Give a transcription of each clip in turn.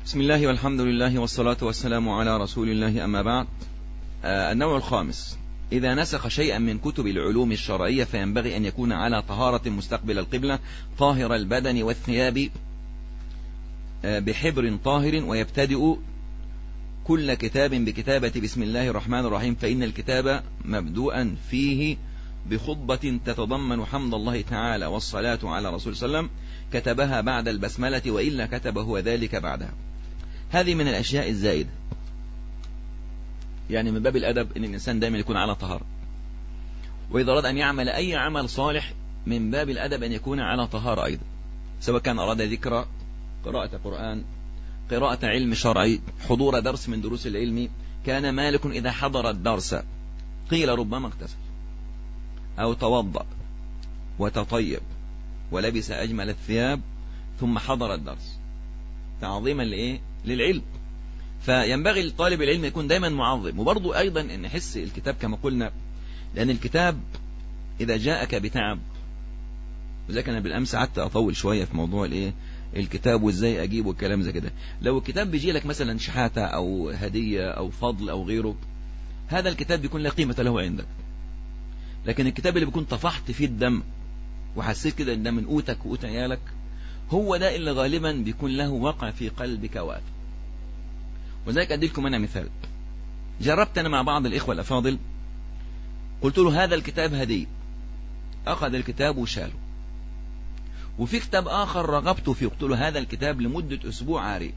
بسم الله والحمد لله والصلاة والسلام على رسول الله أما بعد آه النوع الخامس إذا نسخ شيئا من كتب العلوم الشرعية فينبغي أن يكون على طهارة مستقبل القبلة طاهر البدن والثياب آه بحبر طاهر ويبتدئ كل كتاب بكتابة بسم الله الرحمن الرحيم فإن الكتاب مبدوءا فيه بخطبة تتضمن حمد الله تعالى والصلاة على رسول صلى الله عليه وسلم كتبها بعد البسملة وإلا كتب هو ذلك بعدها هذه من الأشياء الزائدة يعني من باب الأدب أن الإنسان دائما يكون على طهارة وإذا أراد أن يعمل أي عمل صالح من باب الأدب أن يكون على طهارة أيضا سواء كان أراد ذكرى قراءة قرآن قراءة علم شرعي حضور درس من دروس العلم كان مالك إذا حضر الدرس قيل ربما اغتسل أو توضأ وتطيب ولبس أجمل الثياب ثم حضر الدرس تعظيما لإيه للعلم فينبغي لطالب العلم يكون دايما معظم وبرضه أيضا أن نحس الكتاب كما قلنا لأن الكتاب إذا جاءك بتعب وذلك أنا بالأمس قعدت أطول شوية في موضوع الإيه الكتاب وإزاي أجيبه والكلام زي كده لو الكتاب بيجي لك مثلا شحاتة أو هدية أو فضل أو غيره هذا الكتاب بيكون لا قيمة له عندك لكن الكتاب اللي بيكون طفحت فيه الدم وحسيت كده ان ده من قوتك وقوت عيالك هو ده اللي غالبا بيكون له وقع في قلبك وقت وذلك ادي لكم انا مثال جربت انا مع بعض الاخوه الافاضل قلت له هذا الكتاب هديه اخذ الكتاب وشاله وفي كتاب اخر رغبت فيه قلت له هذا الكتاب لمده اسبوع عاري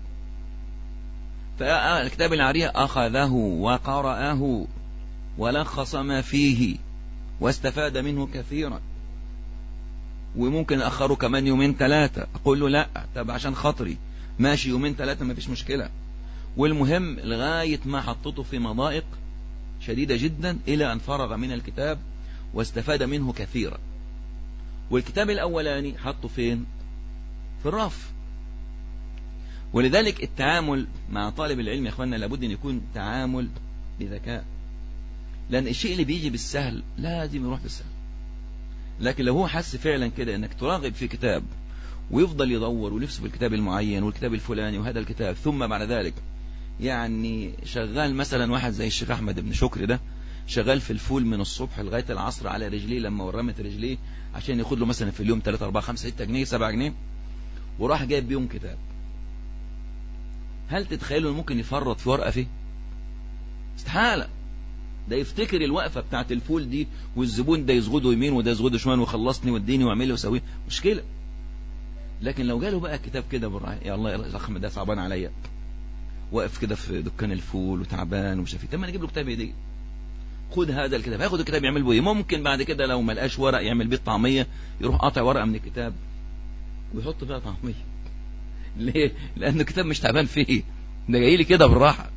فالكتاب العارية اخذه وقرأه ولخص ما فيه واستفاد منه كثيرا وممكن أخره كمان يومين ثلاثة أقول له لا طب عشان خاطري ماشي يومين ثلاثة ما فيش مشكلة والمهم لغاية ما حطته في مضائق شديدة جدا إلى أن فرغ من الكتاب واستفاد منه كثيرا والكتاب الأولاني حطه فين في الرف ولذلك التعامل مع طالب العلم يا أخوانا لابد أن يكون تعامل بذكاء لأن الشيء اللي بيجي بالسهل لازم يروح بالسهل لكن لو هو حس فعلا كده انك تراغب في كتاب ويفضل يدور ونفسه في الكتاب المعين والكتاب الفلاني وهذا الكتاب ثم بعد ذلك يعني شغال مثلا واحد زي الشيخ احمد بن شكري ده شغال في الفول من الصبح لغايه العصر على رجليه لما ورمت رجليه عشان ياخد له مثلا في اليوم 3 4 5 6 جنيه 7 جنيه وراح جايب بيهم كتاب هل تتخيلوا ممكن يفرط في ورقه فيه استحاله ده يفتكر الوقفة بتاعت الفول دي والزبون ده يزغده يمين وده يزغده شمال وخلصني واديني واعمل لي وسوي مشكلة لكن لو جاله بقى كتاب كده بالراحة يا الله يا اخ ده صعبان عليا واقف كده في دكان الفول وتعبان ومش عارف طب ما نجيب له كتاب هديه خد هذا الكتاب هياخد الكتاب يعمل بيه ممكن بعد كده لو ما لقاش ورق يعمل بيه طعميه يروح قاطع ورقه من الكتاب ويحط فيها طعميه ليه لان الكتاب مش تعبان فيه ده جاي لي كده بالراحه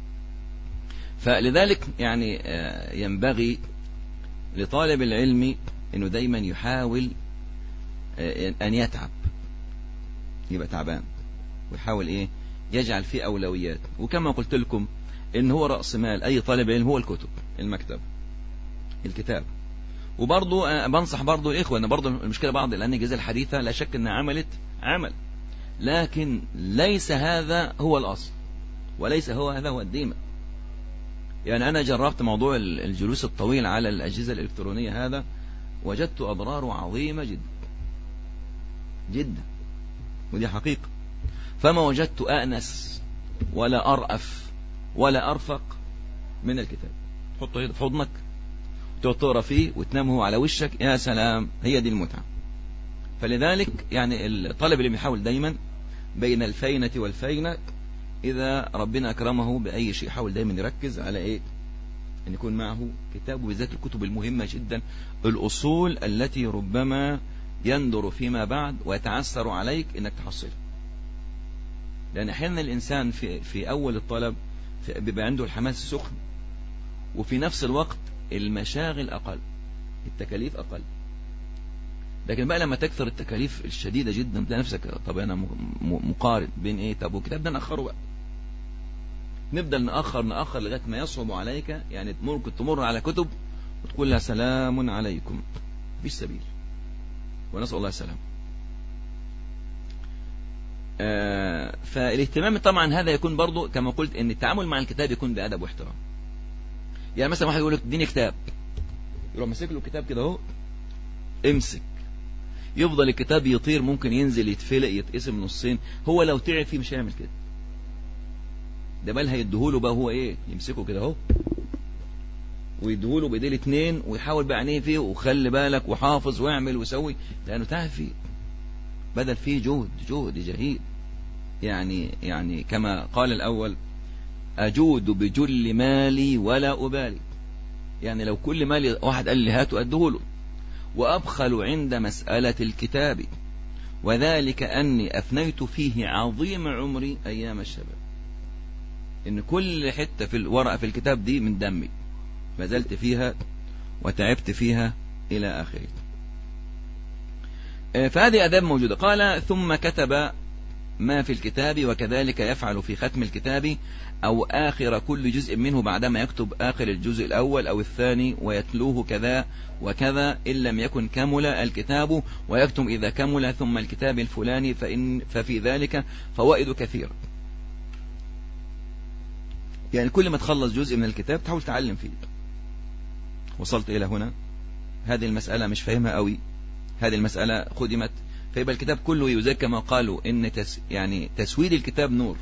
فلذلك يعني ينبغي لطالب العلم انه دايما يحاول ان يتعب يبقى تعبان ويحاول ايه يجعل فيه اولويات وكما قلت لكم ان هو راس مال اي طالب علم هو الكتب المكتب الكتاب وبرضه بنصح برضه الاخوه ان برضه المشكله بعض لان الاجهزه الحديثه لا شك انها عملت عمل لكن ليس هذا هو الاصل وليس هو هذا هو الديمه يعني أنا جربت موضوع الجلوس الطويل على الأجهزة الإلكترونية هذا وجدت أضراره عظيمة جدا جدا ودي حقيقة فما وجدت أأنس ولا أرأف ولا أرفق من الكتاب تحطه في حضنك وتقعد تقرا فيه وتنام هو على وشك يا سلام هي دي المتعة فلذلك يعني الطالب اللي بيحاول دايما بين الفينة والفينة إذا ربنا أكرمه بأي شيء حاول دايما يركز على إيه أن يكون معه كتاب وبالذات الكتب المهمة جدا الأصول التي ربما يندر فيما بعد ويتعسر عليك أنك تحصلها لأن أحيانا الإنسان في, في أول الطلب بيبقى عنده الحماس سخن وفي نفس الوقت المشاغل أقل التكاليف أقل لكن بقى لما تكثر التكاليف الشديدة جدا تلاقي نفسك طب أنا مقارن بين إيه طب والكتاب ده نأخره بقى نفضل نأخر نأخر لغاية ما يصعب عليك يعني ممكن تمر على كتب وتقول لها سلام عليكم مفيش سبيل ونسأل الله السلام آه فالاهتمام طبعا هذا يكون برضو كما قلت ان التعامل مع الكتاب يكون بأدب واحترام يعني مثلا واحد يقول لك اديني كتاب يروح ماسك له الكتاب كده اهو امسك يفضل الكتاب يطير ممكن ينزل يتفلق يتقسم نصين هو لو تعب فيه مش هيعمل كده ده بل هيديهوله بقى هو ايه يمسكه كده اهو ويديهوله بايديه الاثنين ويحاول بقى عينيه فيه وخلي بالك وحافظ واعمل وسوي لانه تعب فيه بدل فيه جهد جهد جهيد يعني يعني كما قال الاول اجود بجل مالي ولا ابالي يعني لو كل مالي واحد قال لي هاته اديهوله وأبخل عند مسألة الكتاب وذلك أني أفنيت فيه عظيم عمري أيام الشباب إن كل حتة في الورقة في الكتاب دي من دمي بذلت فيها وتعبت فيها إلى آخره فهذه أداب موجودة قال ثم كتب ما في الكتاب وكذلك يفعل في ختم الكتاب أو آخر كل جزء منه بعدما يكتب آخر الجزء الأول أو الثاني ويتلوه كذا وكذا إن لم يكن كمل الكتاب ويكتم إذا كمل ثم الكتاب الفلاني فإن ففي ذلك فوائد كثيرة يعني كل ما تخلص جزء من الكتاب تحاول تعلم فيه وصلت إلى هنا هذه المسألة مش فاهمها قوي هذه المسألة خدمت فيبقى الكتاب كله يزكى كما قالوا إن تس يعني تسويد الكتاب نور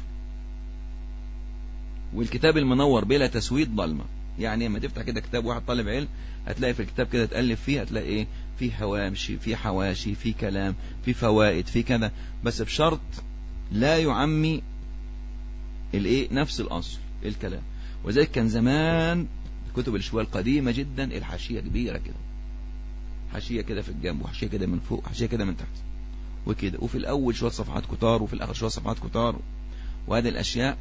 والكتاب المنور بلا تسويد ضلمة يعني لما تفتح كده كتاب واحد طالب علم هتلاقي في الكتاب كده تألف فيه هتلاقي ايه في هوامشي في حواشي في كلام في فوائد في كذا بس بشرط لا يعمي الايه نفس الاصل الكلام وذلك كان زمان الكتب الشوية القديمة جدا الحاشية كبيرة كده حاشية كده في الجنب وحاشية كده من فوق وحاشية كده من تحت وكده وفي الأول شوية صفحات كتار وفي الآخر شوية صفحات كتار وهذه الأشياء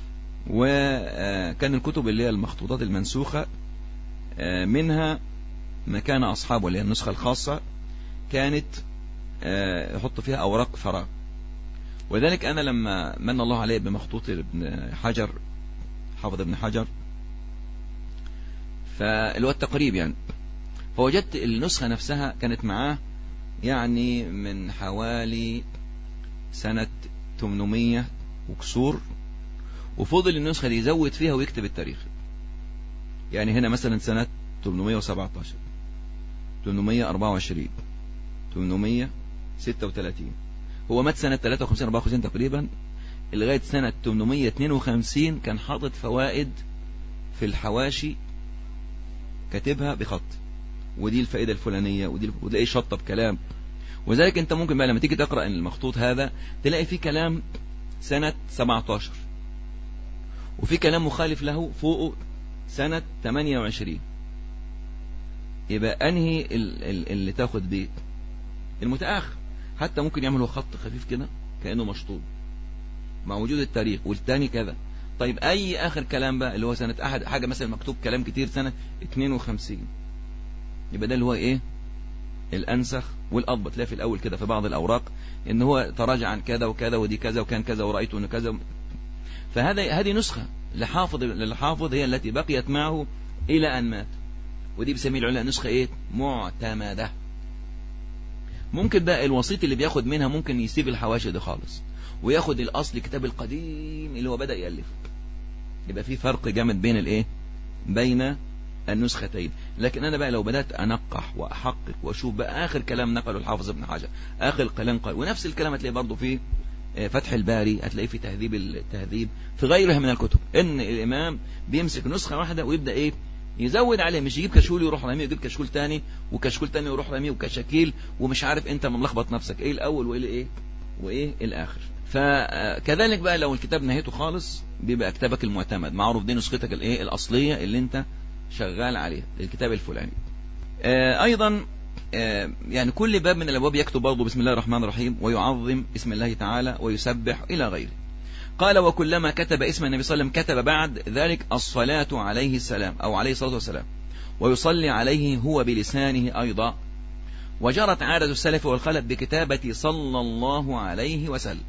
وكان الكتب اللي هي المخطوطات المنسوخة منها ما كان أصحابه اللي هي النسخة الخاصة كانت يحط فيها أوراق فراغ وذلك أنا لما من الله عليه بمخطوط ابن حجر حافظ ابن حجر فاللي هو التقريب يعني فوجدت النسخة نفسها كانت معاه يعني من حوالي سنة 800 وكسور وفضل النسخة دي يزود فيها ويكتب التاريخ يعني هنا مثلا سنة 817 824 836 هو مات سنة 53 54 تقريبا لغاية سنة 852 كان حاطط فوائد في الحواشي كاتبها بخط ودي الفائدة الفلانية ودي وتلاقيه شطب كلام وذلك انت ممكن بقى لما تيجي تقرأ المخطوط هذا تلاقي فيه كلام سنة 17 وفي كلام مخالف له فوقه سنة 28 يبقى انهي اللي تاخد بيه المتأخر حتى ممكن يعملوا خط خفيف كده كأنه مشطوب مع وجود التاريخ والتاني كذا طيب اي اخر كلام بقى اللي هو سنة احد حاجة مثلا مكتوب كلام كتير سنة 52 يبقى ده اللي هو ايه الانسخ والاضبط تلاقي في الاول كده في بعض الاوراق ان هو تراجع عن كذا وكذا ودي كذا وكان كذا ورأيت انه كذا فهذا هذه نسخة لحافظ للحافظ هي التي بقيت معه الى ان مات ودي بسميه العلماء نسخة ايه معتمدة ممكن بقى الوسيط اللي بياخد منها ممكن يسيب الحواشي دي خالص وياخد الاصل الكتاب القديم اللي هو بدأ يألف يبقى في فرق جامد بين الايه بين النسختين لكن انا بقى لو بدأت انقح واحقق واشوف بقى اخر كلام نقله الحافظ ابن حجر اخر كلام قال ونفس الكلام هتلاقيه برضه في فتح الباري هتلاقيه في تهذيب التهذيب في غيرها من الكتب ان الامام بيمسك نسخة واحدة ويبدأ ايه يزود عليه مش يجيب كشكول يروح راميه يجيب كشكول تاني وكشكول تاني يروح راميه وكشاكيل ومش عارف انت ملخبط نفسك ايه الاول وايه الايه وايه الاخر فكذلك بقى لو الكتاب نهيته خالص بيبقى كتابك المعتمد معروف دي نسختك الايه الاصليه اللي انت شغال عليها الكتاب الفلاني آه ايضا آه يعني كل باب من الابواب يكتب برضه بسم الله الرحمن الرحيم ويعظم اسم الله تعالى ويسبح الى غيره قال وكلما كتب اسم النبي صلى الله عليه وسلم كتب بعد ذلك الصلاة عليه السلام أو عليه الصلاة والسلام ويصلي عليه هو بلسانه أيضا وجرت عادة السلف والخلف بكتابة صلى الله عليه وسلم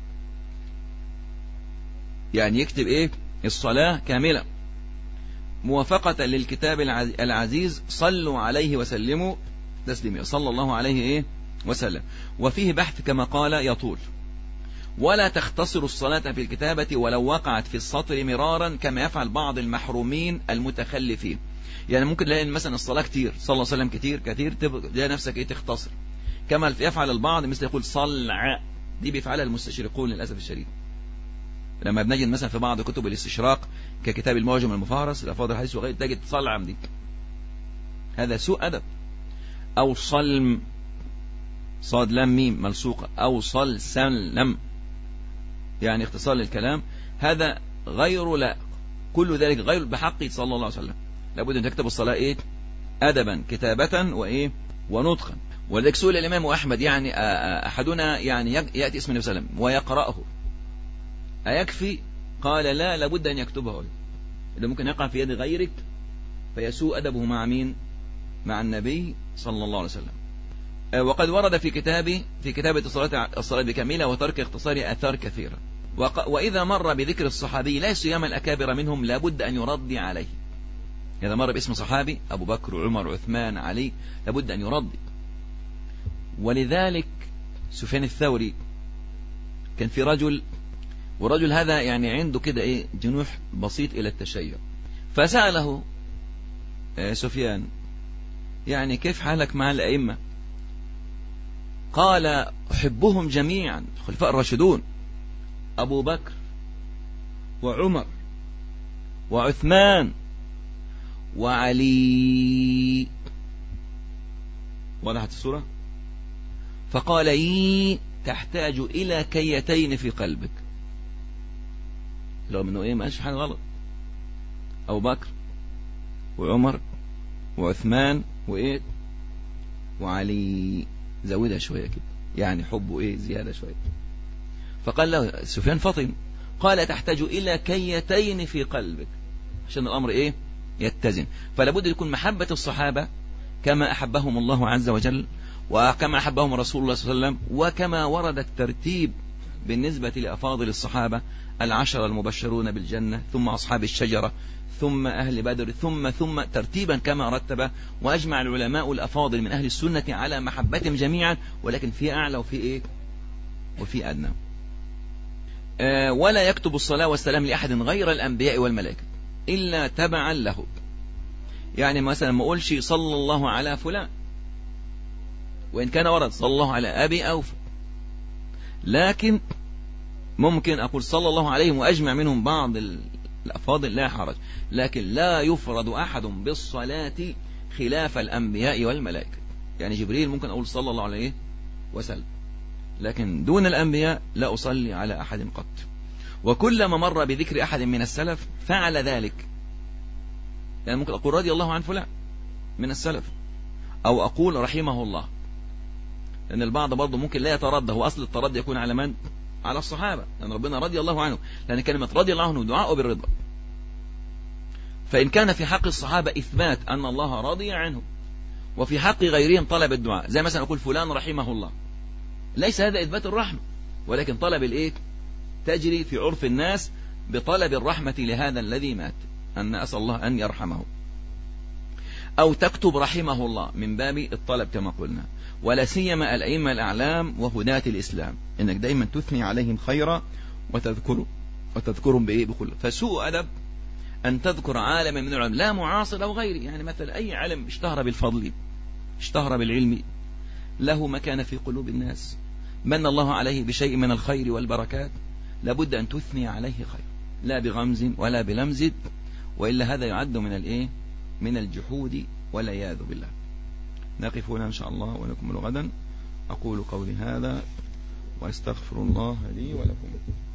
يعني يكتب ايه الصلاة كاملة موافقة للكتاب العزيز صلوا عليه وسلموا تسليما صلى الله عليه ايه وسلم وفيه بحث كما قال يطول ولا تختصر الصلاة في الكتابة ولو وقعت في السطر مرارا كما يفعل بعض المحرومين المتخلفين يعني ممكن تلاقي مثلا الصلاة كتير صلى الله عليه وسلم كتير كتير تلاقي نفسك ايه تختصر كما يفعل البعض مثل يقول صلع دي بيفعلها المستشرقون للأسف الشديد لما بنجد مثلا في بعض كتب الاستشراق ككتاب المعجم المفهرس الأفاضل الحديث وغيره تجد صلعم دي هذا سوء أدب أو صلم صاد لم ميم ملصوقة أو صل سلم يعني اختصار للكلام هذا غير لا كل ذلك غير بحق صلى الله عليه وسلم لابد أن تكتب الصلاة إيه أدبا كتابة وإيه ونطقا ولذلك سئل الإمام أحمد يعني أحدنا يعني يأتي اسم النبي صلى الله عليه وسلم ويقرأه أيكفي قال لا لابد أن يكتبه إذا ممكن يقع في يد غيرك فيسوء أدبه مع مين مع النبي صلى الله عليه وسلم وقد ورد في كتابه في كتابة الصلاة, الصلاة بكاملة وترك اختصار أثار كثيرة وإذا مر بذكر الصحابي لا سيما الأكابر منهم لابد أن يرد عليه إذا مر باسم صحابي أبو بكر عمر عثمان علي لابد أن يرد ولذلك سفيان الثوري كان في رجل ورجل هذا يعني عنده كده ايه جنوح بسيط الى التشيع فسأله سفيان يعني كيف حالك مع الأئمة قال أحبهم جميعا الخلفاء الراشدون أبو بكر وعمر وعثمان وعلي وضحت الصورة فقال إي تحتاج إلى كيتين في قلبك رغم انه ايه ما قالش حاجه غلط ابو بكر وعمر وعثمان وايه وعلي زودها شويه كده يعني حبه ايه زياده شويه فقال له سفيان فطن قال تحتاج الى كيتين في قلبك عشان الامر ايه يتزن فلا بد يكون محبه الصحابه كما احبهم الله عز وجل وكما احبهم رسول الله صلى الله عليه وسلم وكما ورد الترتيب بالنسبة لأفاضل الصحابة العشر المبشرون بالجنة ثم أصحاب الشجرة ثم أهل بدر ثم ثم ترتيبا كما رتب وأجمع العلماء الأفاضل من أهل السنة على محبتهم جميعا ولكن في أعلى وفي إيه وفي أدنى آه ولا يكتب الصلاة والسلام لأحد غير الأنبياء والملائكة إلا تبعا له يعني مثلا ما أقولش صلى الله على فلان وإن كان ورد صلى الله على أبي أوفى لكن ممكن أقول صلى الله عليهم وأجمع منهم بعض الأفاضل لا حرج لكن لا يفرض أحد بالصلاة خلاف الأنبياء والملائكة يعني جبريل ممكن أقول صلى الله عليه وسلم لكن دون الأنبياء لا أصلي على أحد قط وكلما مر بذكر أحد من السلف فعل ذلك يعني ممكن أقول رضي الله عن فلان من السلف أو أقول رحمه الله لأن البعض برضه ممكن لا يتردى هو أصل التردي يكون على من؟ على الصحابة لأن ربنا رضي الله عنه لأن كلمة رضي الله عنه دعاء بالرضا فإن كان في حق الصحابة إثبات أن الله رضي عنه وفي حق غيرهم طلب الدعاء زي مثلا أقول فلان رحمه الله ليس هذا إثبات الرحمة ولكن طلب الإيه تجري في عرف الناس بطلب الرحمة لهذا الذي مات أن أسأل الله أن يرحمه أو تكتب رحمه الله من باب الطلب كما قلنا ولا سيما الأئمة الأعلام وهداة الإسلام إنك دايما تثني عليهم خيرا وتذكر وتذكرهم بإيه بكل فسوء أدب أن تذكر عالما من العلم لا معاصر أو غيره يعني مثلا أي علم اشتهر بالفضل اشتهر بالعلم له مكان في قلوب الناس من الله عليه بشيء من الخير والبركات لابد أن تثني عليه خير لا بغمز ولا بلمز وإلا هذا يعد من الإيه من الجحود والعياذ بالله نقف هنا إن شاء الله ونكمل غدا أقول قولي هذا وأستغفر الله لي ولكم